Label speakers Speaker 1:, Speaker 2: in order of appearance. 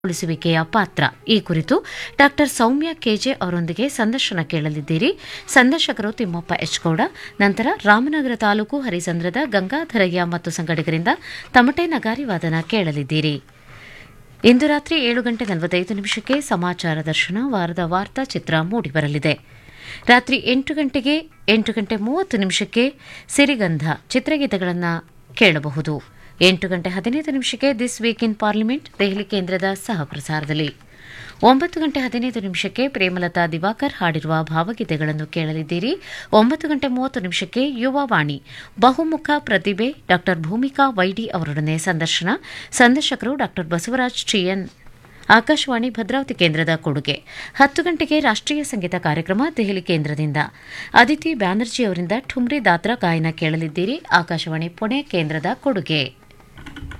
Speaker 1: ಉಳಿಸುವಿಕೆಯ ಪಾತ್ರ ಈ ಕುರಿತು ಡಾಕ್ಟರ್ ಸೌಮ್ಯ ಕೆಜೆ ಅವರೊಂದಿಗೆ ಸಂದರ್ಶನ ಕೇಳಲಿದ್ದೀರಿ ಸಂದರ್ಶಕರು ತಿಮ್ಮಪ್ಪ ಎಚ್ಗೌಡ ನಂತರ ರಾಮನಗರ ತಾಲೂಕು ಹರಿಸಂದ್ರದ ಗಂಗಾಧರಯ್ಯ ಮತ್ತು ಸಂಗಡಿಗರಿಂದ ತಮಟೆ ನಗಾರಿ ವಾದನ ಕೇಳಲಿದ್ದೀರಿ ಇಂದು ರಾತ್ರಿ ಏಳು ಗಂಟೆ ನಲವತ್ತೈದು ನಿಮಿಷಕ್ಕೆ ಸಮಾಚಾರ ದರ್ಶನ ವಾರದ ವಾರ್ತಾ ಚಿತ್ರ ಮೂಡಿಬರಲಿದೆ ರಾತ್ರಿ ಎಂಟು ಗಂಟೆಗೆ ಎಂಟು ಗಂಟೆ ಮೂವತ್ತು ನಿಮಿಷಕ್ಕೆ ಸಿರಿಗಂಧ ಚಿತ್ರಗೀತೆಗಳನ್ನು ಕೇಳಬಹುದು ಎಂಟು ಗಂಟೆ ಹದಿನೈದು ನಿಮಿಷಕ್ಕೆ this week in parliament Delhi ಕೇಂದ್ರದ ಸಹ ಪ್ರಸಾರದಲ್ಲಿ ಒಂಬತ್ತು ಗಂಟೆ ಹದಿನೈದು ನಿಮಿಷಕ್ಕೆ ಪ್ರೇಮಲತಾ ದಿವಾಕರ್ ಹಾಡಿರುವ ಭಾವಗೀತೆಗಳನ್ನು ಕೇಳಲಿದ್ದೀರಿ ಒಂಬತ್ತು ಗಂಟೆ ಮೂವತ್ತು ನಿಮಿಷಕ್ಕೆ ಯುವವಾಣಿ ಬಹುಮುಖ ಪ್ರತಿಭೆ ಡಾ ಭೂಮಿಕಾ ವೈಡಿ ಅವರೊಡನೆ ಸಂದರ್ಶನ ಸಂದರ್ಶಕರು ಡಾ ಬಸವರಾಜ್ ಟಿಎನ್ ಆಕಾಶವಾಣಿ ಭದ್ರಾವತಿ ಕೇಂದ್ರದ ಕೊಡುಗೆ ಹತ್ತು ಗಂಟೆಗೆ ರಾಷ್ಟ್ರೀಯ ಸಂಗೀತ ಕಾರ್ಯಕ್ರಮ ದೆಹಲಿ ಕೇಂದ್ರದಿಂದ ಅದಿತಿ ಬ್ಯಾನರ್ಜಿ ಅವರಿಂದ ಠುಮ್ರಿ ದಾದ್ರಾ ಗಾಯನ ಕೇಳಲಿದ್ದೀರಿ ಆಕಾಶವಾಣಿ ಪುಣೆ ಕೇಂದ್ರದ ಕೊಡುಗೆ